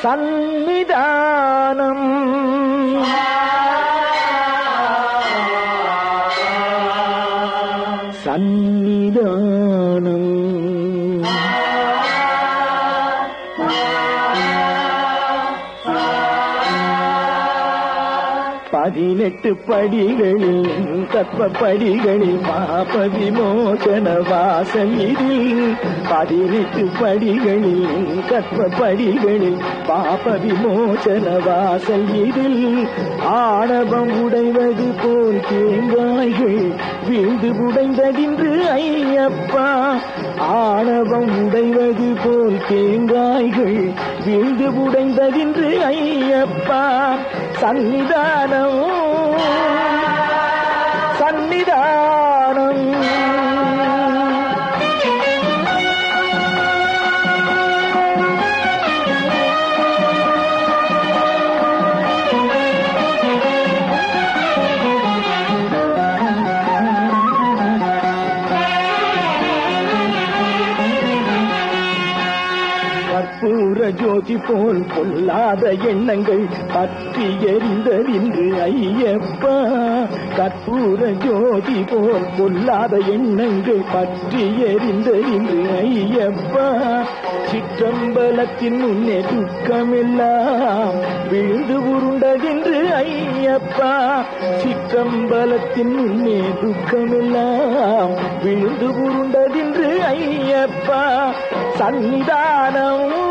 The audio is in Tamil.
சந்நிதானம் சந்நிதானம் பதினெட்டு படிகளில் தத்வ படிகளில் பாப விமோசன வாசல் இதில் பதினெட்டு படிகளில் தத்வ படிகளில் பாப விமோசன வாசல் இதில் ஆணவம் உடைவது போல் தேங்காய்கள் வீழ்ந்து உடைந்ததின்று ஐயப்பா ஆணவம் உடைவது போல் தேங்காய்கள் வீழ்ந்து உடைந்ததின்று ஐயப்பா சன்னிதானம் சன்னிதானம் கற்பூர ஜோதி போல் பொல்லாத எண்ணங்கள் பற்றி எரிந்ததின்று ஐயப்பா கற்பூர ஜோதி போல் பொல்லாத எண்ணங்கள் பற்றி எரிந்ததின்று ஐயப்பா சிற்றம்பலத்தின் முன்னே துக்கமெல்லாம் விழுந்து உருண்டதென்று ஐயப்பா சிற்றம்பலத்தின் முன்னே துக்கமெல்லாம் விழுந்து உருண்டதென்று ஐயப்பா சன்னிதானம்